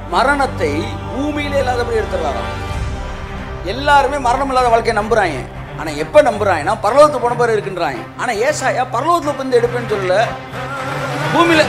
மரணத்தை பூமியிலே இல்லாதபடி எடுத்துறாராம் எல்லாருமே மரணம் இல்லாத வாழ்க்கையை நம்புறாங்க ஆனா எப்ப நம்புறாங்கன்னா பரலோகத்து போன பேர் இருக்கின்றாங்க ஆனா ஏசாயா பரலோகத்துல வந்து எடுப்பேன்னு சொல்லல பூமியில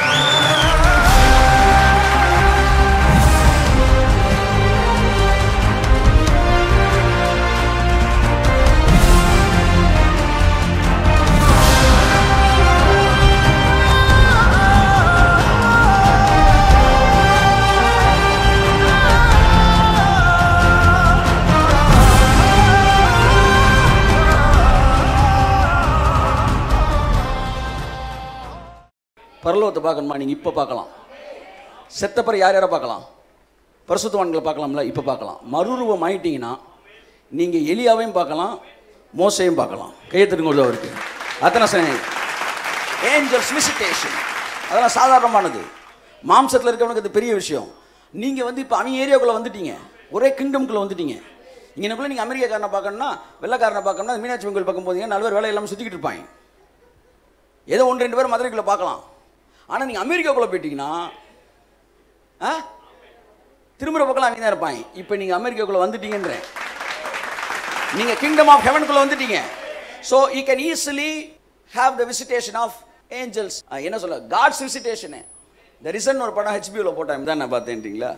பரலோகத்தை பார்க்கணுமா நீங்க இப்ப பார்க்கலாம் செத்தப்பறம் யார் யாரை பார்க்கலாம் பரிசுத்தவான்களை பார்க்கலாம்ல இப்போ பார்க்கலாம் மறுரூபம் ஆயிட்டீங்கன்னா நீங்கள் எலியாவையும் பார்க்கலாம் மோசையும் பார்க்கலாம் கையெழுத்துங்க உள்ளவருக்கு அத்தனை சரி ஏஞ்சல்ஸ் விசிட்டேஷன் அதெல்லாம் சாதாரணமானது மாம்சத்தில் இருக்கவனுக்கு அது பெரிய விஷயம் நீங்கள் வந்து இப்போ அவங்க ஏரியாவுக்குள்ளே வந்துட்டீங்க ஒரே கிங்டம்குள்ளே வந்துட்டீங்க இங்கனக்குள்ளே நீங்கள் அமெரிக்காக்காரனை பார்க்கணும்னா வெள்ளைக்காரனை பார்க்கணும்னா மீனாட்சி கோயில் பக்கம் போதீங்க நாலு பேர் வேலை இல்லாமல் சுற்றிக்கிட்டு இருப்பாங்க ஏதோ ஒன்று ரெண்டு பேர் மதுரைக்குள்ளே பார்க்கலாம் ஆனால் நீங்கள் அமெரிக்காக்குள்ளே போயிட்டீங்கன்னா ஆ திரும்புகிற பக்கம் அவங்க தான் இருப்பாங்க இப்போ நீங்கள் அமெரிக்காக்குள்ளே வந்துட்டீங்கன்றேன் நீங்கள் கிங்டம் ஆஃப் ஹெவனுக்குள்ளே வந்துட்டீங்க so you can easily have the visitation of angels என்ன சொல்ல காட்ஸ் விசிட்டேஷனு த ரிசன் ஒரு படம் ஹெச்பியூவில் போட்டேன் தான் நான் பார்த்தேன்ட்டீங்களா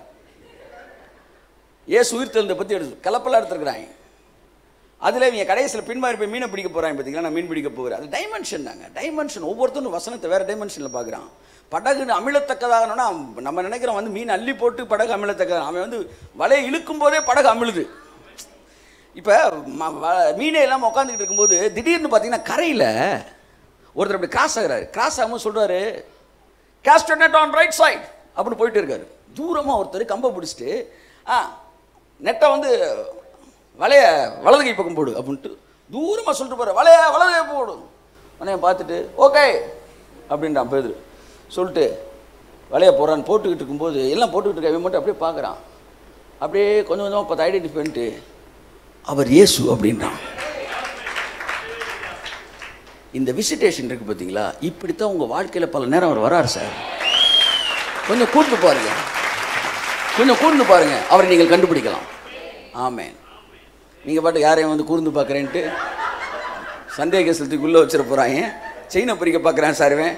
ஏசு உயிர் தெழுந்த பற்றி எடுத்து கலப்பெல்லாம் எடுத்துருக்குறாங்க அதில் இவங்க கடைசியில் பின்மாறி போய் மீனை பிடிக்க போகிறாங்க பார்த்தீங்களா நான் மீன் பிடிக்க போகிறேன் அது டைமென்ஷன் தாங்க டைமென்ஷன் ஒவ்வொருத்தரும் வசனத்தை வேறு டைமென்ஷனில் பார்க்குறான் படகு அமிழத்தக்கதாகணும்னா நம்ம நினைக்கிறோம் வந்து மீன் அள்ளி போட்டு படகு அமிழத்தக்கதாக அவன் வந்து வலையை இழுக்கும் போதே படகு அமிழுது இப்போ மீனே எல்லாம் உட்காந்துக்கிட்டு இருக்கும்போது திடீர்னு பார்த்தீங்கன்னா கரையில் ஒருத்தர் அப்படி கிராஸ் ஆகுறாரு கிராஸ் ஆகும்போது சொல்கிறாரு cast net on right side அப்படின்னு போயிட்டு இருக்காரு தூரமாக ஒருத்தர் கம்பை பிடிச்சிட்டு ஆ நெட்டை வந்து வலைய வலது கை பக்கம் போடு அப்படின்ட்டு தூரமாக சொல்லிட்டு போகிற வலைய வலது கை போடு உடனே பார்த்துட்டு ஓகே அப்படின்றான் பேர் சொல்லிட்டு வலைய போகிறான்னு போட்டுக்கிட்டு இருக்கும்போது எல்லாம் போட்டுக்கிட்டு இருக்க இவன் மட்டும் அப்படியே பார்க்குறான் அப்படியே கொஞ்சம் கொஞ்சமாக பார்த்து ஐடென்டிஃபை பண்ணிட்டு அவர் இயேசு அப்படின்றான் இந்த விசிட்டேஷன் இருக்கு பார்த்தீங்களா இப்படித்தான் உங்கள் வாழ்க்கையில் பல நேரம் அவர் வரார் சார் கொஞ்சம் கூர்ந்து பாருங்க கொஞ்சம் கூர்ந்து பாருங்க அவரை நீங்கள் கண்டுபிடிக்கலாம் ஆமேன் நீங்கள் பாட்டு யாரையும் வந்து கூர்ந்து பார்க்குறேன்ட்டு சந்தேக செலுத்துக்கு உள்ளே வச்சிட போகிறாங்க செயினை பறிக்க பார்க்குறேன் சாருவேன்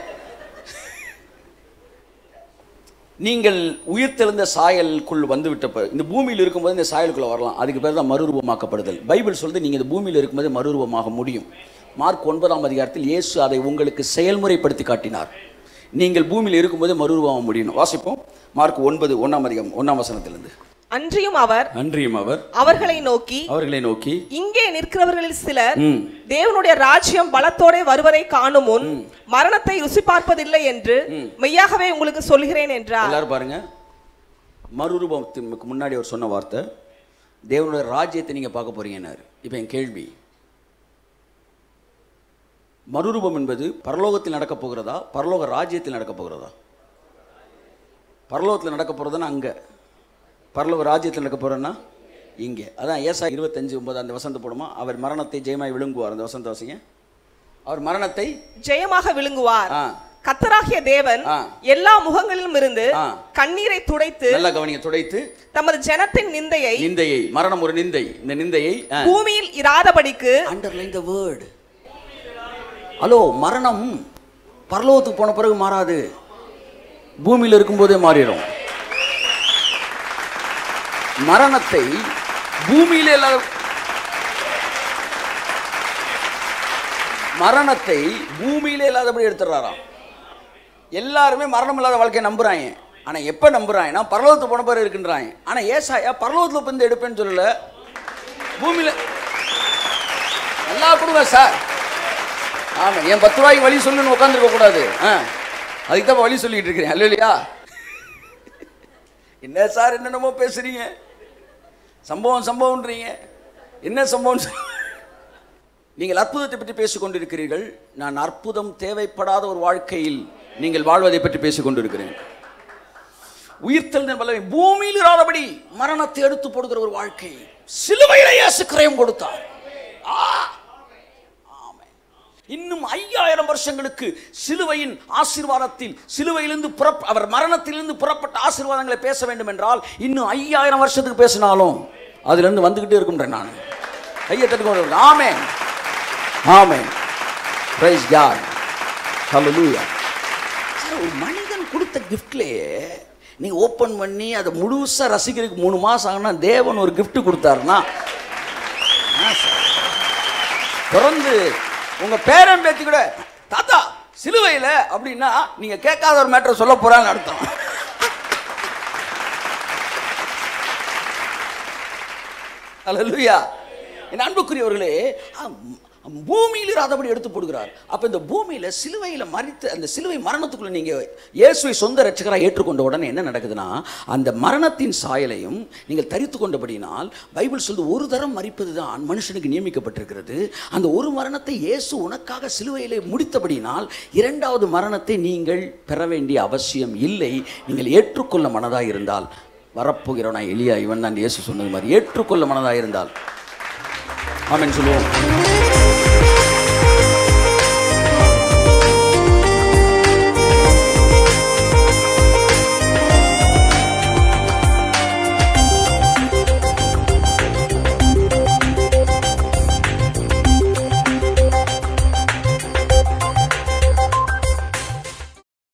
நீங்கள் உயிர்த்தெழுந்த சாயலுக்குள் வந்துவிட்ட ப- இந்த பூமியில் இருக்கும்போது இந்த சாயலுக்குள்ள வரலாம் அதுக்கு பேர் தான் மறுரூபமாக்கப்படுதல் பைபிள் சொல்லுது நீங்கள் இந்த பூமியில் இருக்கும்போது மறுரூபமாக முடியும் மார்க் ஒன்பதாம் அதிகாரத்தில் இயேசு அதை உங்களுக்கு செயல்முறைப்படுத்தி காட்டினார் நீங்கள் பூமியில் இருக்கும்போது மறுரூபமாக முடியணும் வாசிப்போம் மார்க் ஒன்பது ஒன்றாம் அதிகம் ஒன்றாம் வசனத்திலிருந்து அன்றியும் அவர் நன்றியும் அவர் அவர்களை நோக்கி அவர்களை நோக்கி இங்கே நிற்கிறவர்களில் சிலர் ம் தேவனுடைய ராஜ்யம் பலத்தோட வருவதை காணும் முன் மரணத்தை ருசி பார்ப்பதில்லை என்று மெய்யாகவே உங்களுக்கு சொல்கிறேன் என்றார் எல்லாரும் பாருங்க மறுரூபத்துக்கு முன்னாடி அவர் சொன்ன வார்த்தை தேவனுடைய ராஜ்யத்தை நீங்க பார்க்க போறீங்கன்னாரு இப்போ என் கேள்வி மறுரூபம் என்பது பரலோகத்தில் நடக்க போகிறதா பரலோக ராஜ்யத்தில் நடக்க போகிறதா பரலோகத்தில் நடக்க போகிறதுன்னா அங்க பரலோக ராஜ்யத்தில் நடக்க போகிறேன்னா இங்கே அதான் ஏசா இருபத்தஞ்சு ஒன்பது அந்த வசந்த போடுமா அவர் மரணத்தை ஜெயமாய் விழுங்குவார் அந்த வசந்த வாசிங்க அவர் மரணத்தை ஜெயமாக விழுங்குவார் ஆ கத்தராகிய தேவன் ஆ. எல்லா முகங்களிலும் இருந்து ஆ. கண்ணீரை துடைத்து நல்லா கவனிங்க துடைத்து தமது ஜனத்தின் நிந்தையை நிந்தையை மரணம் ஒரு நிந்தை இந்த நிந்தையை பூமியில் இராதபடிக்கு அண்டர்லைன் த வேர்டு ஹலோ மரணம் பரலோகத்துக்கு போன பிறகு மாறாது பூமியில் இருக்கும்போதே மாறிடும் மரணத்தை பூமியில இல்லாத மரணத்தை பூமியிலே இல்லாதபடி எடுத்துடுறாராம் எல்லாருமே மரணம் இல்லாத வாழ்க்கையை நம்புறாங்க ஆனா எப்ப நம்புறாங்கன்னா பரலோகத்து போன பிறகு இருக்குன்றாங்க ஆனா ஏசாயா பரலோகத்துல வந்து எடுப்பேன்னு சொல்லல பூமியில நல்லா கொடுங்க சார் ஆமா என் பத்து ரூபாய்க்கு வழி சொல்லுன்னு உட்காந்துருக்க கூடாது ஆ அதுக்கு தான் வழி சொல்லிட்டு இருக்கிறேன் அல்ல இல்லையா என்ன சார் என்னென்னமோ பேசுறீங்க சம்பவம் சம்பவம்ன்றீங்க என்ன சம்பவம் சொ- நீங்கள் அற்புதத்தை பற்றி பேசிக் கொண்டிருக்கிறீர்கள் நான் அற்புதம் தேவைப்படாத ஒரு வாழ்க்கையில் நீங்கள் வாழ்வதை பற்றி பேசிக் கொண்டிருக்கிறேன் உயிர்த்தெழுந்த வல்லமை பூமியில் இராதபடி மரணத்தை எடுத்து போடுகிற ஒரு வாழ்க்கை சிலுவையில இயேசு கிரயம் கொடுத்தார் ஆ! ஆமென். இன்னும் ஐயாயிரம் வருஷங்களுக்கு சிலுவையின் ஆசீர்வாதத்தில் சிலுவையிலிருந்து புறப்ப அவர் மரணத்திலிருந்து புறப்பட்ட ஆசீர்வாதங்களை பேச வேண்டும் என்றால் இன்னும் ஐயாயிரம் வருஷத்துக்கு பேசினாலும் அதிலிருந்து வந்துகிட்டே இருக்கும்ன்றேன் நான் கையை தட்டுக்கொண்டு amen amen praise God hallelujah sir ஒரு மனிதன் கொடுத்த கிஃப்ட்லேயே நீங்க ஓப்பன் பண்ணி அதை முழுசா ரசிக்கிறதுக்கு மூணு மாசம் ஆகுனா தேவன் ஒரு gift கொடுத்தாருன்னா ஆ சார். பிறந்து உங்க பேரன் பேத்தி கூட தாத்தா சிலுவையில் அப்படின்னா நீங்க கேட்காத ஒரு மேட்டரை சொல்ல போறான்னு அர்த்தம் அல்லேலூயா என் அன்புக்குரியவர்களே அம், பூமியில் இராதபடி எடுத்து போடுகிறார் அப்ப இந்த பூமியில சிலுவையில மறித்து அந்த சிலுவை மரணத்துக்குள்ள நீங்க இயேசுவை சொந்த ரட்சகராக ஏற்றுக்கொண்ட உடனே என்ன நடக்குதுன்னா அந்த மரணத்தின் சாயலையும் நீங்கள் தரித்து கொண்டபடினால் பைபிள் சொல்லுது ஒரு தரம் மறிப்பது தான் மனுஷனுக்கு நியமிக்கப்பட்டிருக்கிறது அந்த ஒரு மரணத்தை இயேசு உனக்காக சிலுவையிலே முடித்தபடினால் இரண்டாவது மரணத்தை நீங்கள் பெற வேண்டிய அவசியம் இல்லை நீங்கள் ஏற்றுக்கொள்ள மனதாக இருந்தால் வரப்போகிறவனா எலியா இவன் தான் இயேசு சொன்னது மாதிரி ஏற்றுக்கொள்ள மனதாக இருந்தால் ஆமென் சொல்லுவோம்